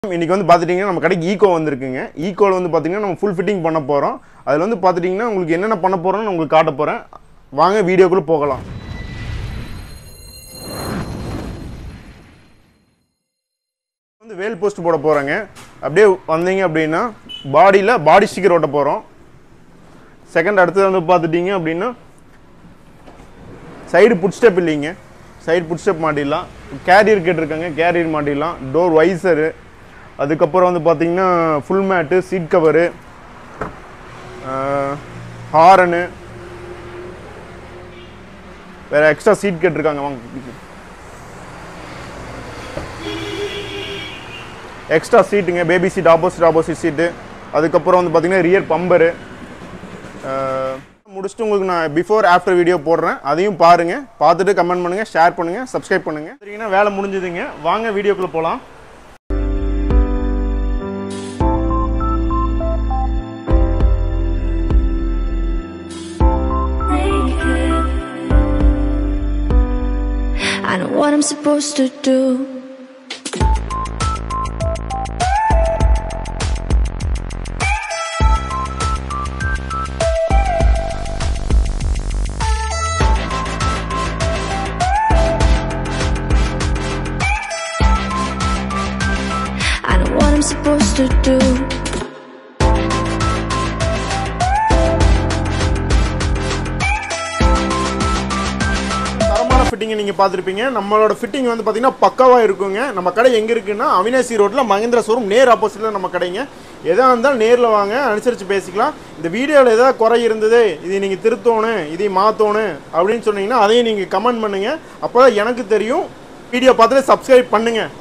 இன்னைக்கு வந்து பார்த்துட்டிங்கன்னா நம்ம கடைக்கு ஈகோ வந்திருக்குங்க ஈகோவில் வந்து பார்த்தீங்கன்னா நம்ம ஃபுல் ஃபிட்டிங் பண்ண போகிறோம் அதில் வந்து பார்த்துட்டிங்கன்னா உங்களுக்கு என்னென்ன பண்ண போகிறோம்னு உங்களுக்கு காட்ட போகிறேன் வாங்க வீடியோக்குள்ளே போகலாம் வந்து வேல் போஸ்ட் போட போகிறேங்க அப்படியே வந்தீங்க அப்படின்னா பாடியில் பாடி ஸ்டிக்கர் ஓட்ட போகிறோம் செகண்ட் அடுத்தது வந்து பார்த்துட்டிங்க அப்படின்னா சைடு புட் ஸ்டெப் இல்லைங்க சைடு புட் ஸ்டெப் மாட்டிடலாம் கேரியர் கேட்டிருக்காங்க கேரியர் மாட்டிடலாம் டோர் வைசரு அதுக்கப்புறம் வந்து பார்த்தீங்கன்னா full mat seat cover horn வேறு எக்ஸ்ட்ரா சீட் கேட்டிருக்காங்க வாங்க எக்ஸ்ட்ரா சீட்டுங்க baby seat opposite opposite seat அதுக்கப்புறம் வந்து பார்த்தீங்கன்னா ரியர் பம்பரு முடிச்சுட்டு உங்களுக்கு நான் பிஃபோர் ஆஃப்டர் வீடியோ போடுறேன் அதையும் பாருங்க பார்த்துட்டு கமெண்ட் பண்ணுங்க ஷேர் பண்ணுங்க சப்ஸ்கிரைப் பண்ணுங்க சரிங்கன்னா வேலை முடிஞ்சதுங்க வாங்க வீடியோக்குள்ள போகலாம் I know what I'm supposed to do. I know what I'm supposed to do. தரமான ஃபிட்டிங்கை நீங்கள் பார்த்துருப்பீங்க நம்மளோட ஃபிட்டிங் வந்து பார்த்தீங்கன்னா பக்காவாக இருக்குங்க நம்ம கடை எங்கே இருக்குன்னா அவினாசி ரோட்டில் மகேந்திரா ஷோரூம் நேர் ஆப்போசிட்டில் நம்ம கடைங்க எதாக இருந்தாலும் நேரில் வாங்க அனுசரித்து பேசிக்கலாம் இந்த வீடியோவில் எதாவது குறை இருந்தது இதை நீங்கள் திருத்தணும் இதை மாற்றணும் அப்படின்னு சொன்னீங்கன்னா அதையும் நீங்கள் கமெண்ட் பண்ணுங்கள் அப்போ தான் எனக்கு தெரியும் வீடியோ பார்த்துட்டு சப்ஸ்கிரைப் பண்ணுங்கள்